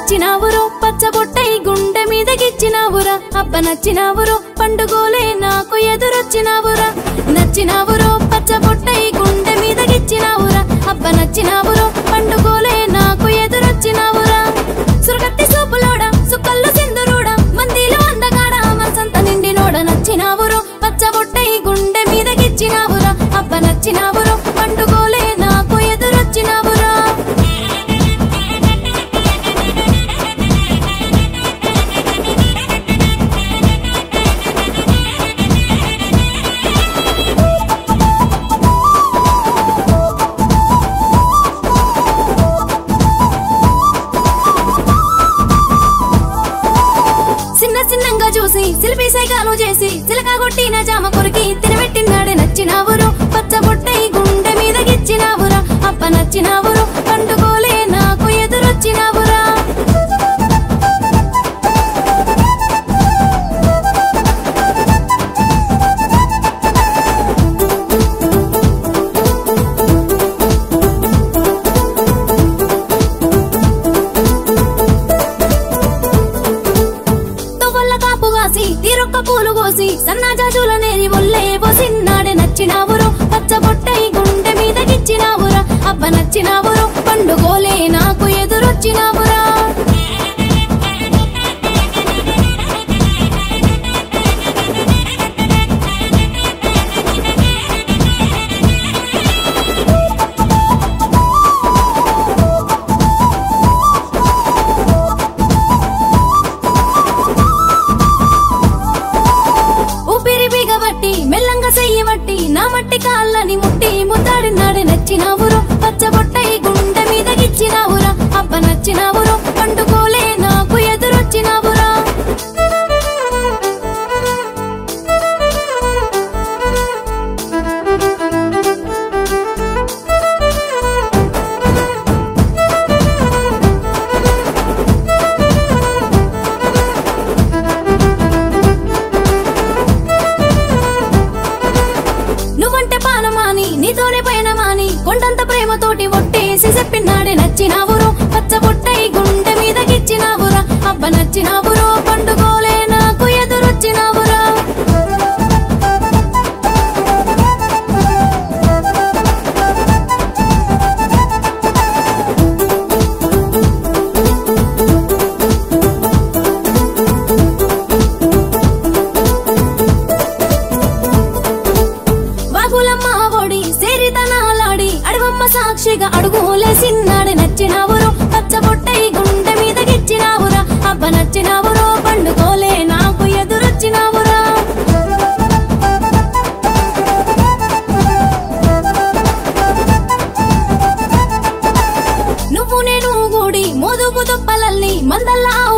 నచ్చినావురో పచ్చబొట్టై గుండె మీద గిచ్చినావురా అబ్బ నచ్చినావురో పండుగోలే నాకు ఎదురొచ్చినావురా నచ్చినావురో పచ్చబొట్టై గుండె మీద గిచ్చినావురా అబ్బ నచ్చినావురో పండుగోలే నాకు ఎదురొచ్చినావురా సురగత్తి సూపులోడ సుక్కల్లో సింధురోడ మందిలో అందగాడ మనసంత నిండినోడ నచ్చినావురో పచ్చబొట్టై గుండె మీద గిచ్చినావురా అబ్బ నచ్చినావురో పండుగోలే నాకు ఎదురొచ్చినావురా చిన్న చిన్నంగా చూసి శిల్పి సైకాలు చేసి చిలక కొట్టిన జామ కొరికి తినబెట్టినాడే నచ్చినావురు పచ్చబొట్టై గుండె మీద గిచ్చినావురా అప్ప నచ్చినావురు పండుగోలే నాకు ఎదురొచ్చినావురా తొవ్వల్ల కాపు కాసి తీరొక్క పూలు కోసి సన్నాజాజుల నేరి ఒల్లే పోసిన్నాడే నచ్చినావురు పచ్చబొట్టై గుండె మీద గిచ్చినావురా అబ్బ నచ్చినావురు పండుగోలే నాకు ఎదురొచ్చినావురా ఊపిరి బిగబట్టి మెల్లంగా చెయ్యబట్టి నా మట్టి కాళ్ళని ముట్టి ముద్దాడినాడే నచ్చినావురు పచ్చబొట్టై గుండె మీద గిచ్చినావురా అబ్బ నచ్చినావురు పండుకోలే నాకు ఎదురొచ్చినావురా నువ్వంటే పానమాని నీతోనే పయనమాని కొండంత ప్రేమతోటి ఒట్టేసి చెప్పినాడే నచ్చినావురు పచ్చబొట్టై గుండె మీద గిచ్చినావురా అబ్బ నచ్చినావురు పండుగోలే నాకు ఎదురొచ్చినావురా వాగులమ్మ ఒడి సేరితనాలాడి అడవమ్మ సాక్షిగా అడుగులేసిన్నాడు నచ్చినావురు పచ్చబొట్టై గుండె మీద గిచ్చినావురా అబ్బ నచ్చినావురో పండుకోలే నాకు ఎదురొచ్చినావురా నువ్వు నేను గూడి మోదుగు దుప్పలల్లి మందల్లా